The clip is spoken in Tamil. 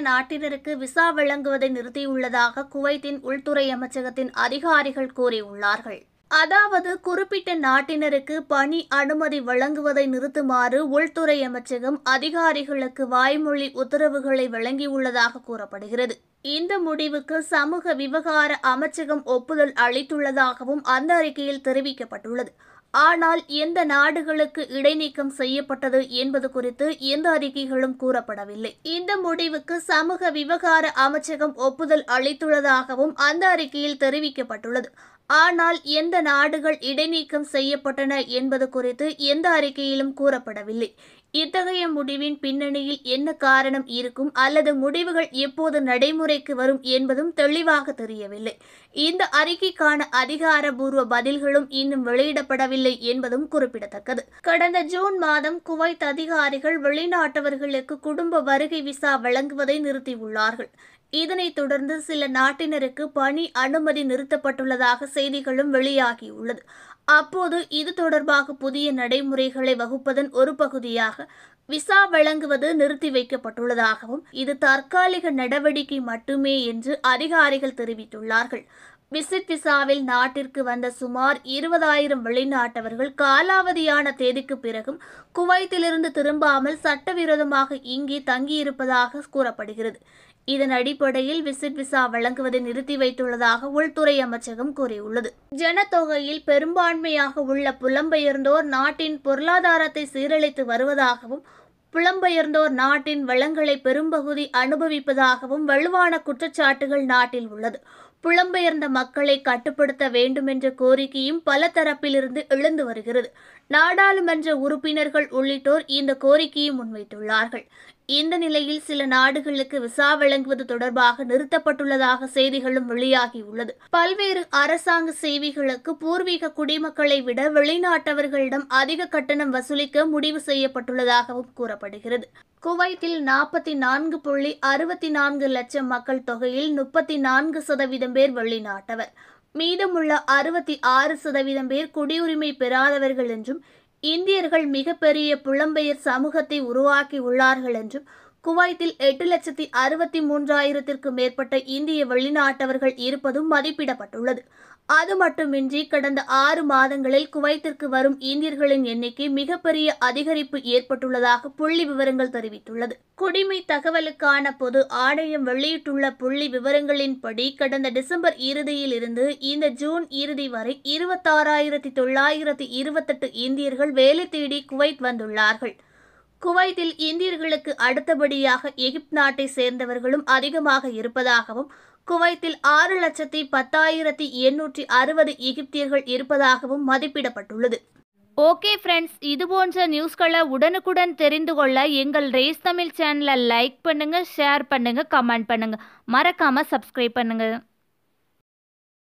நாட்டினருக்கு விசா வழங்குவதை நிறுத்தியுள்ளதாக குவைத்தின் உள்துறை அமைச்சகத்தின் அதிகாரிகள் கூறியுள்ளார்கள் அதாவது குறிப்பிட்ட நாட்டினருக்கு பணி அனுமதி வழங்குவதை நிறுத்துமாறு உள்துறை அமைச்சகம் அதிகாரிகளுக்கு வாய்மொழி உத்தரவுகளை வழங்கியுள்ளதாக கூறப்படுகிறது இந்த முடிவுக்கு சமூக விவகார அமைச்சகம் ஒப்புதல் அளித்துள்ளதாகவும் அந்த அறிக்கையில் தெரிவிக்கப்பட்டுள்ளது ஆனால் எந்த நாடுகளுக்கு இடைநீக்கம் செய்யப்பட்டது என்பது குறித்து எந்த அறிக்கைகளும் கூறப்படவில்லை இந்த முடிவுக்கு சமூக விவகார அமைச்சகம் ஒப்புதல் அளித்துள்ளதாகவும் அந்த அறிக்கையில் தெரிவிக்கப்பட்டுள்ளது ஆனால் எந்த நாடுகள் இடைநீக்கம் செய்யப்பட்டன என்பது குறித்து எந்த அறிக்கையிலும் கூறப்படவில்லை இத்தகைய முடிவின் பின்னணியில் என்ன காரணம் இருக்கும் அல்லது முடிவுகள் எப்போது நடைமுறைக்கு வரும் என்பதும் தெளிவாக தெரியவில்லை இந்த அறிக்கைக்கான அதிகாரபூர்வ பதில்களும் இன்னும் வெளியிடப்படவில்லை என்பதும் குறிப்பிடத்தக்கது கடந்த ஜூன் மாதம் குவைத் அதிகாரிகள் வெளிநாட்டவர்களுக்கு குடும்ப வருகை விசா வழங்குவதை நிறுத்தியுள்ளார்கள் இதனைத் தொடர்ந்து சில நாட்டினருக்கு பணி அனுமதி நிறுத்தப்பட்டுள்ளதாக செய்திகளும் வெளியாகியுள்ளது அப்போது இது தொடர்பாக புதிய நடைமுறைகளை வகுப்பதன் ஒரு பகுதியாக விசா வழங்குவது நிறுத்தி வைக்கப்பட்டுள்ளதாகவும் இது தற்காலிக நடவடிக்கை மட்டுமே என்று அதிகாரிகள் தெரிவித்துள்ளார்கள் விசிட் விசாவில் நாட்டிற்கு வந்த சுமார் இருபதாயிரம் வெளிநாட்டவர்கள் காலாவதியான தேதிக்கு பிறகும் குவைத்திலிருந்து திரும்பாமல் சட்டவிரோதமாக இங்கே தங்கியிருப்பதாக கூறப்படுகிறது இதன் அடிப்படையில் விசிட் விசா வழங்குவதை நிறுத்தி வைத்துள்ளதாக உள்துறை அமைச்சகம் கூறியுள்ளது ஜனத்தொகையில் பெரும்பான்மையாக உள்ள புலம்பெயர்ந்தோர் நாட்டின் பொருளாதாரத்தை சீரழித்து வருவதாகவும் புலம்பெயர்ந்தோர் நாட்டின் வளங்களை பெரும்பகுதி அனுபவிப்பதாகவும் வலுவான குற்றச்சாட்டுகள் நாட்டில் உள்ளது புலம்பெயர்ந்த மக்களை கட்டுப்படுத்த வேண்டுமென்ற கோரிக்கையும் பல தரப்பிலிருந்து எழுந்து வருகிறது நாடாளுமன்ற உறுப்பினர்கள் உள்ளிட்டோர் இந்த கோரிக்கையை முன்வைத்துள்ளார்கள் இந்த நிலையில் சில நாடுகளுக்கு விசா வழங்குவது தொடர்பாக நிறுத்தப்பட்டுள்ளதாக செய்திகளும் வெளியாகியுள்ளது பல்வேறு அரசாங்க சேவைகளுக்கு பூர்வீக குடிமக்களை விட வெளிநாட்டவர்களிடம் அதிக கட்டணம் வசூலிக்க முடிவு செய்யப்பட்டுள்ளதாகவும் கூறப்படுகிறது குவைத்தில் நாற்பத்தி நான்கு புள்ளி அறுபத்தி நான்கு லட்சம் மக்கள் தொகையில் முப்பத்தி நான்கு சதவீதம் பேர் வெளிநாட்டவர் மீதமுள்ள அறுபத்தி ஆறு சதவீதம் பேர் குடியுரிமை பெறாதவர்கள் என்றும் இந்தியர்கள் மிகப்பெரிய புலம்பெயர் சமூகத்தை உருவாக்கி உள்ளார்கள் என்றும் குவைத்தில் எட்டு லட்சத்தி அறுபத்தி மூன்றாயிரத்திற்கு மேற்பட்ட இந்திய வெளிநாட்டவர்கள் இருப்பதும் மதிப்பிடப்பட்டுள்ளது அது மட்டுமின்றி கடந்த ஆறு மாதங்களில் குவைத்திற்கு வரும் இந்தியர்களின் எண்ணிக்கை மிகப்பெரிய அதிகரிப்பு ஏற்பட்டுள்ளதாக புள்ளி விவரங்கள் தெரிவித்துள்ளது குடிமை தகவலுக்கான பொது ஆணையம் வெளியிட்டுள்ள புள்ளி விவரங்களின்படி கடந்த டிசம்பர் இறுதியில் இருந்து இந்த ஜூன் இறுதி வரை இருபத்தாறாயிரத்தி தொள்ளாயிரத்தி இருபத்தெட்டு இந்தியர்கள் வேலை தேடி குவைத் வந்துள்ளார்கள் குவைத்தில் இந்தியர்களுக்கு அடுத்தபடியாக எகிப்து நாட்டை சேர்ந்தவர்களும் அதிகமாக இருப்பதாகவும் குவைத்தில் ஆறு லட்சத்தி பத்தாயிரத்தி எண்ணூற்றி அறுபது எகிப்தியர்கள் இருப்பதாகவும் மதிப்பிடப்பட்டுள்ளது ஓகே ஃப்ரெண்ட்ஸ் இது போன்ற நியூஸ்களை உடனுக்குடன் தெரிந்து கொள்ள எங்கள் ரேஸ் தமிழ் சேனலை லைக் பண்ணுங்க ஷேர் பண்ணுங்க கமெண்ட் பண்ணுங்க மறக்காம சப்ஸ்கிரைப் பண்ணுங்க